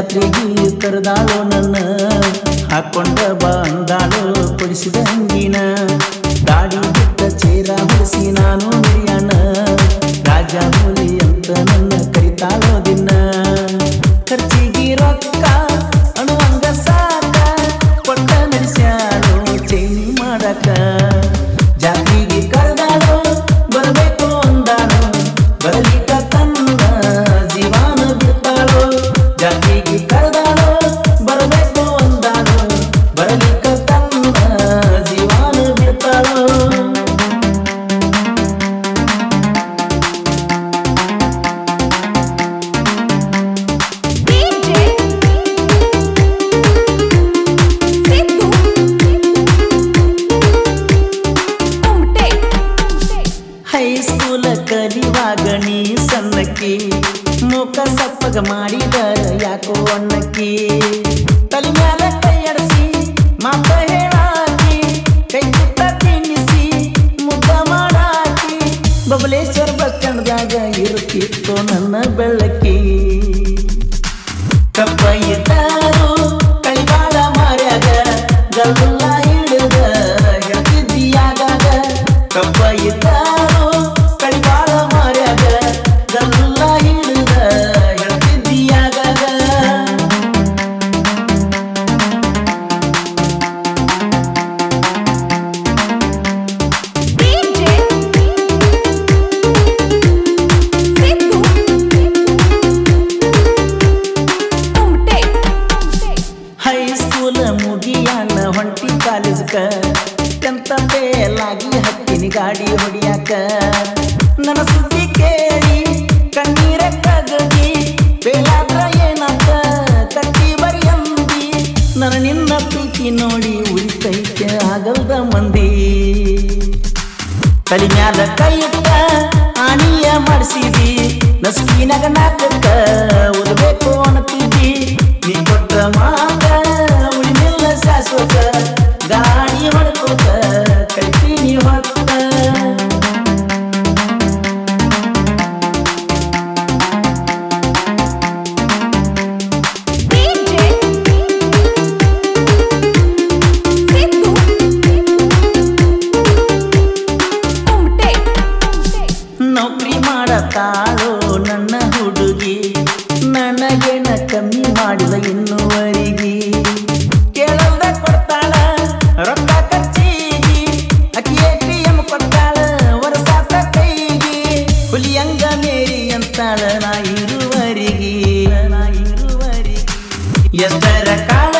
ಜಾತ್ರೆಗೆ ಕರೆದಾಳು ನನ್ನ ಹಾಕೊಂಡ ಬಂದಾಳು ಕೊಡಿಸಿದ ಅಂಗಿನ ದಾಡಿ ಬಿಟ್ಟ ಚೇರ ಹೊಡಿಸಿ ನಾನು ಮಿರಿಯಣ್ಣ ರಾಜ ಹುಲಿ ಅಂತ ನನ್ನ ಕರಿತಾಳೋ ದಿನ ಖರ್ಚಿಗೆ ರೊಕ್ಕ ಅಣುವಂಗ ಸಾಕ ಕೊಟ್ಟ ನಡೆಸ್ಯಾಳು ಚೈನಿ ಮಾಡಕ ಜಾತಿಗೆ ಕರೆದಾಳು ಬರಬೇಕು ಅಂದಾಳು ಬರಲಿಕ್ಕ ತನ್ನ ಜೀವಾನ ಬಿಡ್ತಾಳು ಜಾತಿಗೆ ಕರೆದಾಳು ಬರಬೇಕು ಅಂದಾಳು ಬರಲಿಕ್ಕ ತನ್ನ ಜೀವಾನ ಬಿಡ್ತಾಳು DJ Situ Umte ಹೈಸ್ಕೂಲ ಕಲಿವಾಗ ನೀ ಸಣ್ಣಕ್ಕಿ ಮುಖ ಸಪ್ಪಗ ಮಾಡಿದರ ಯಾಕೋ ಅಣ್ಣಕ್ಕಿ ತಲೆ ಮ್ಯಾಲ ಕೈ ಅಡಸಿ ಮಾತ ಹೇಳಾಕಿ ಕೈ ತುತ್ತ ತಿನ್ನಿಸಿ ಮುದ್ದ ಮಾಡಾಕಿ ಬಬಲೇಶ್ವರ ಬಸ್ ಸ್ಟ್ಯಾಂಡ್ದಾಗ ಇರುತ್ತಿತ್ತು ನನ್ನ ಬೆಳಕಿ ಕಪ್ಪ ಇದ್ದಾರು ಕಳಿಗಾಲ ಮಾರ್ಯಾಗ ಗಲ್ಲ ಹಿಡಿದ ಹೇಳ್ತಿದ್ದೀಯಾಗಾಗ ಕಪ್ಪ ಇದ್ದಾರು ಕಳಿಗಾಲ ಮಾರ್ಯಾಗ ಗಲ್ಲ ಹಿಡಿದ ಹೇಳ್ತಿದ್ದೀಯಾಗಾಗ DJ Situ Umte ಹೈಸ್ಕೂಲ್ ಮುಗಿಯಾನ ಹೊಂಟಿ ಕಾಲೇಜ್ಕ ಎಂತ ಬೇಲಾಗಿ ಹತ್ತಿನಿ ಗಾಡಿ ಹೊಡಿಯಾಕ ನನ್ನ ಸುದ್ದಿ ಕೇಳಿ ಕಣ್ಣೀರ ಕಗದಿ ಬೇಲಾದ್ರ ಏನಾತ ಕಟ್ಟಿ ಬರಿಯಂದಿ ನನ್ನ ನಿನ್ನ ಪ್ರೀತಿ ನೋಡಿ ಉಳಿತೈತೆ ಆಗಲ್ದ ಮಂದಿ ತಲೆ ಮ್ಯಾಲ ಕೈ ಇಟ್ಟ ಆಣಿಯ ಮಾಡಿಸಿದಿ ನಸುಕಿನಾಗ ನಾಟಕ ಓದಬೇಕು ಅನ್ನತಿದ್ದಿ ನೀ ಕೊಟ್ಟ ಮಾತ ಉಳಿಮಿಲ್ಲ ಶಾಶ್ವತ ಗಾಡಿ ಹೊಡ್ಕೋತ ಕೈತೀನಿ ಹೊತ್ತ DJ Situ Umte ನೌಕರಿ ಮಾಡತಾಳು ನನ್ನ ಹುಡುಗಿ ನನಗೇನ ಕಮ್ಮಿ ಮಾಡಿದ ಇನ್ನುವರೆಗಿ ಕೇಳಲ್ದ ಕೊಡ್ತಾಳ ರೊಕ್ಕ ಖರ್ಚಿಗಿ ಅಕ್ಕಿ ಎ ಟಿ ಎಂ ಕೊಡ್ತಾಳ ವರ್ಷಾತ ಕೈಗಿ ಹುಲಿಯಂಗ ಮೇರಿ ಅಂತಾಳ ನಾ ಇರುವರಿಗಿ ನಾ ಇರುವರಿಗಿ ಎಷ್ಟರ ಕಾಲ